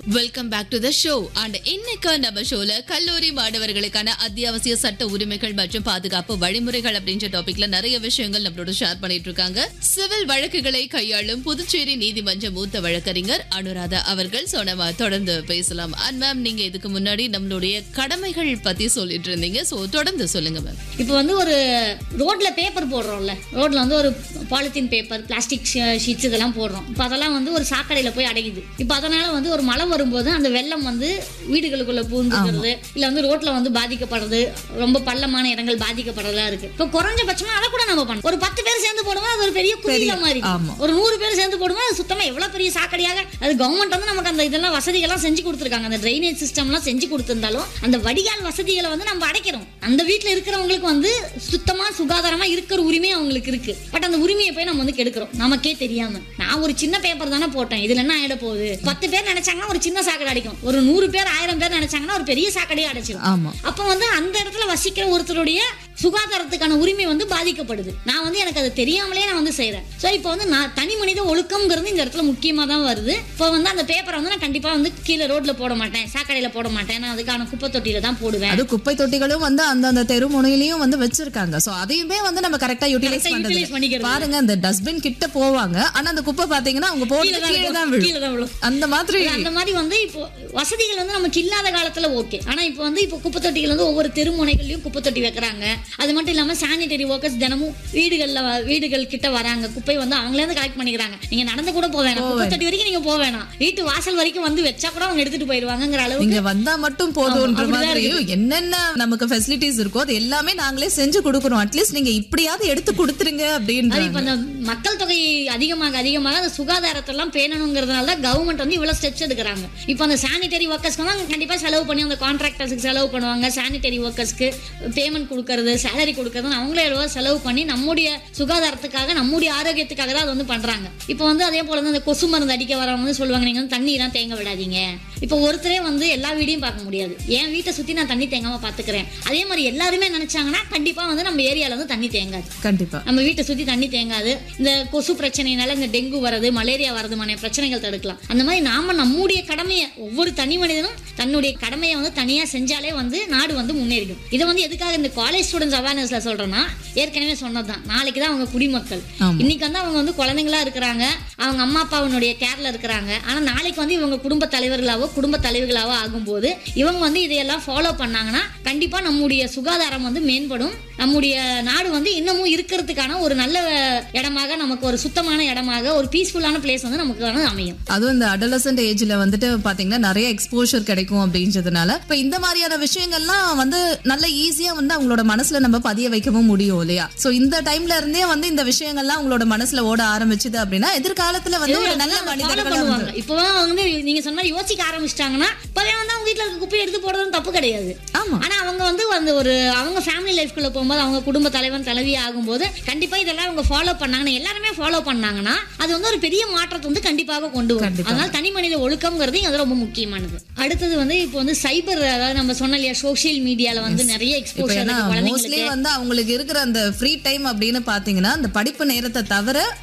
Welcome back to the show and இன்னைக்கு நம்ம ஷோல கல்லூரி மாணவர்களுக்கான அத்தியாவசிய சட்ட உரிமைகள் மற்றும் பாதுகாப்பு வழிமுறைகள் அப்படின்ற டாபிக்ல நிறைய விஷயங்கள் நம்மளோட ஷேர் பண்ணிட்டு இருக்காங்க சிவில் வழக்குகளை கையாளும் புதுச்சேரி நீதிமன்ற மூத்த வழக்கறிஞர் அனுராதா அவர்கள் சோ நம்ம தொடர்ந்து பேசலாம் அண்ட் மேம் நீங்க இதுக்கு முன்னாடி நம்மளுடைய கடமைகள் பத்தி சொல்லிட்டு இருந்தீங்க சோ தொடர்ந்து சொல்லுங்க மேம் இப்போ வந்து ஒரு ரோட்ல பேப்பர் போடுறோம்ல ரோட்ல வந்து ஒரு பாலித்தீன் பேப்பர் பிளாஸ்டிக் ஷீட்ஸ் இதெல்லாம் போடுறோம் இப்போ அதெல்லாம் வந்து ஒரு சாக்கடையில போய் அடைக்குது இப்போ அதனால வந்து ஒரு மழை வரும்போது அந்த வெள்ளம் வந்து வீடுகளுக்குள்ள பூந்துக்கிறது இல்ல வந்து ரோட்ல வந்து பாதிக்கப்படுறது ரொம்ப பள்ளமான இடங்கள் பாதிக்கப்படுறதா இருக்கு இப்போ குறைஞ்சபட்சமா அதை கூட நம்ம பண்ணணும் ஒரு பத்து பேர் சேர்ந்து போடுவோம் அது ஒரு பெரிய குவியில மாதிரி ஆமா. ஒரு நூறு பேர் சேர்ந்து போடுவோம் அது சுத்தமா எவ்வளவு பெரிய சாக்கடையாக அது கவர்மெண்ட் வந்து நமக்கு அந்த இதெல்லாம் வசதிகள்லாம் செஞ்சு கொடுத்துருக்காங்க அந்த ட்ரைனேஜ் சிஸ்டம்லாம் செஞ்சு கொடுத்திருந்தாலும் அந்த வடிகால் வசதிகளை வந்து நம்ம அடைக்கிறோம் அந்த வீட்ல இருக்கிறவங்களுக்கு வந்து சுத்தமா சுகாதாரமா இருக்கிற உரிமை அவங்களுக்கு இருக்கு பட் அந்த உரிமையை போய் நம்ம வந்து கெடுக்கிறோம் நமக்கே தெரியாம நான் ஒரு சின்ன பேப்பர் தானே போட்டேன் இதுல என்ன ஆயிட போகுது பத்து பேர் நினைச்சாங்கன்னா ஒரு சின்ன சாக்கடை அடிக்கும் ஒரு நூறு பேர் ஆயிரம் பேர் நினைச்சாங்கன்னா ஒரு பெரிய சாக்கடையே அடைச்சிடும் ஆமா அப்போ வந்து அந்த இடத்துல வசிக்கிற ஒருத்தருடைய சுகாதாரத்துக்கான உரிமை வந்து பாதிக்கப்படுது நான் வந்து எனக்கு அது தெரியாமலே நான் வந்து செய்றேன் ஸோ இப்போ வந்து நான் தனி மனித ஒழுக்கம்ங்கிறது இந்த இடத்துல முக்கியமாக தான் வருது இப்போ வந்து அந்த பேப்பரை வந்து நான் கண்டிப்பாக வந்து கீழே ரோட்ல போட மாட்டேன் சாக்கடையில் போட மாட்டேன் நான் அதுக்கான குப்பை தொட்டியில தான் போடுவேன் அது குப்பை தொட்டிகளும் வந்து அந்தந்த தெரு முனையிலயும் வந்து வச்சிருக்காங்க சோ அதையுமே வந்து நம்ம கரெக்டா யூட்டிலைஸ் Correct ஆ utilize பண்றது பண்ணிக்கிறது. பாருங்க அந்த டஸ்ட்பின் கிட்ட போவாங்க ஆனா அந்த குப்பை பாத்தீங்கன்னா அவங்க போட்டு கீழே தான் கீழே தான் விழும். விழும் கீழே தான் விழும். அந்த மாதிரி அந்த மாதிரி வந்து இப்போ வசதிகள் வந்து நமக்கு இல்லாத காலத்துல ஓகே ஆனா இப்போ வந்து இப்போ குப்பை தொட்டிகள் வந்து ஒவ்வொரு தெருமுனைகள்லயும் குப்பை தொட்டி வைக்கிறாங்க அது மட்டும் இல்லாம சானிடரி ஒர்க்கர்ஸ் தினமும் வீடுகள்ல வ- வீடுகள் கிட்ட வராங்க குப்பை வந்து அவங்களே வந்து கலெக்ட் பண்ணிக்கிறாங்க நீங்க நடந்து கூட போக வேணாம் குப்பை தொட்டி வரைக்கும் நீங்க போக வேணாம் வீட்டு வாசல் வரைக்கும் வந்து வச்சா கூட அவங்க எடுத்துட்டு போயிருவாங்கங்கிற அளவுக்கு இங்க வந்தா மட்டும் போதும்ன்ற அப்படிதான் மாதிரி என்னென்ன நமக்கு ஃபெசிலிட்டிஸ் இருக்கோ அது எல்லாமே நாங்களே செஞ்சு கொடுக்குறோம் அட்லீஸ்ட் நீங்க இப்படியாவது எடுத்து கொடுத்துருங்க அது அப்படின்ற இப்ப அந்த மக்கள் தொகை அதிகமாக அதிகமாக அந்த சுகாதாரத்தை எல்லாம் பேணணுங்கிறதுனால தான் கவர்மெண்ட் வந்து இவ்வளவு ஸ்டெப்ஸ் எடுக்கிறாங்க இப்போ அந்த சானிடரி ஒர்க்கர்ஸ்க்கு வந்து அவங்க கண்டிப்பா செலவு பண்ணி அந்த கான்ட்ராக்டர்ஸ்க்கு செலவு பண்ணுவாங்க சானிடரி ஒர்க்கர்ஸ்க்கு பேமெண்ட் கொடுக்கறது சேலரி கொடுக்கறது அவங்களே எவ்வளோ செலவு பண்ணி நம்முடைய சுகாதாரத்துக்காக நம்முடைய ஆரோக்கியத்துக்காக தான் அது வந்து பண்றாங்க இப்போ வந்து அதே போல வந்து அந்த கொசு மருந்து அடிக்க வரவங்க வந்து சொல்லுவாங்க நீங்க வந்து தண்ணி எல்லாம் தேங்க விடாதீங்க இப்போ ஒருத்தரே வந்து எல்லா வீடையும் பார்க்க முடியாது என் வீட்டை சுத்தி நான் தண்ணி தேங்காம பாத்துக்கிறேன் அதே மாதிரி எல்லாருமே நினைச்சாங்கன்னா கண்டிப்பா வந்து நம்ம ஏரியால வந்து தண்ணி தேங்காது கண்டிப்பா நம்ம வீட்டை சுத்தி தண்ணி தேங்காது இந்த கொசு பிரச்சனையினால இந்த டெங்கு வரது மலேரியா வரதுமான பிரச்சனைகள் தடுக்கலாம் அந்த மாதிரி நாம நம்முடைய கடமையை ஒவ்வொரு தனி மனிதனும் தன்னுடைய கடமையை வந்து தனியா செஞ்சாலே வந்து நாடு வந்து முன்னேறிடும் இதை வந்து எதுக்காக இந்த காலேஜ் ஸ்டூடெண்ட்ஸ் அவேர்னஸ்ல சொல்றேன்னா ஏற்கனவே சொன்னதுதான் நாளைக்கு தான் அவங்க குடிமக்கள் ஆமா. இன்னைக்கு வந்து அவங்க வந்து குழந்தைங்களா இருக்கிறாங்க அவங்க அம்மா அப்பாவினுடைய கேர்ல இருக்கிறாங்க ஆனா நாளைக்கு வந்து இவங்க குடும்ப தலைவர்களாவோ குடும்ப தலைவர்களாவோ ஆகும்போது இவங்க வந்து இதையெல்லாம் ஃபாலோ பண்ணாங்கன்னா கண்டிப்பா நம்முடைய சுகாதாரம் வந்து மேம்படும் நம்முடைய நாடு வந்து இன்னமும் இருக்கிறதுக்கான ஒரு நல்ல இடமாக நமக்கு ஒரு சுத்தமான இடமாக ஒரு பீஸ்ஃபுல்லான பிளேஸ் வந்து நமக்கு வந்து அமையும் அதுவும் இந்த அடலசன்ட் ஏஜ்ல வந்துட்டு பாத்தீங்கன்னா நிறைய எக்ஸ்போஷர் கிடைக்கும் அப்படின்றதுனால இப்ப இந்த மாதிரியான விஷயங்கள்லாம் வந்து நல்ல ஈஸியா வந்து அவங்களோட மனசுல நம்ம பதிய வைக்கவும் முடியும் இல்லையா சோ இந்த டைம்ல இருந்தே வந்து இந்த விஷயங்கள்லாம் அவங்களோட மனசுல ஓட ஆரம்பிச்சுது அப்படின்னா எதிர்காலத்துல வந்து ஒரு நல்ல ஃபாலோ மனிதர்களா பண்ணுவாங்க வந்து இப்போதான் வந்து நீங்க சொன்ன மாதிரி யோசிக்க ஆரம்பிச்சிட்டாங்கன்னா இப்பவே வந்து அவங்க வீட்டுல இருக்க குப்பையை எடுத்து போடுறதும் தப்பு கிடையாது ஆமா ஆனா அவங்க வந்து அந்த ஒரு அவங்க ஃபேமிலி லைஃப்குள்ள போகும்போது அவங்க குடும்ப தலைவன் தலைவி ஆகும்போது கண்டிப்பா இதெல்லாம் அவங்க ஃபாலோ பண்ணாங்கன்னா எல்லாருமே ஃபாலோ பண்ணாங்கன்னா அது வந்து ஒரு பெரிய மாற்றத்தை வந்து கண்டிப்பாக கொண்டு வரும் கண்டிப்பா. அதனால தனி மனித ஒழுக்கம்ங்கிறது அது ரொம்ப முக்கியமானது அடுத்தது வந்து இப்போ வந்து சைபர் அதாவது நம்ம சொன்ன இல்லையா சோஷியல் மீடியால வந்து நிறைய இப்ப எக்ஸ்போஷர் ஏன்னா குழந்தைங்களுக்கு மோஸ்ட்லி வந்து அவங்களுக்கு இருக்கிற அந்த ஃப்ரீ டைம் அப்படின்னு பாத்தீங்கன்னா அந்த படிப்பு நேரத்தை தவிர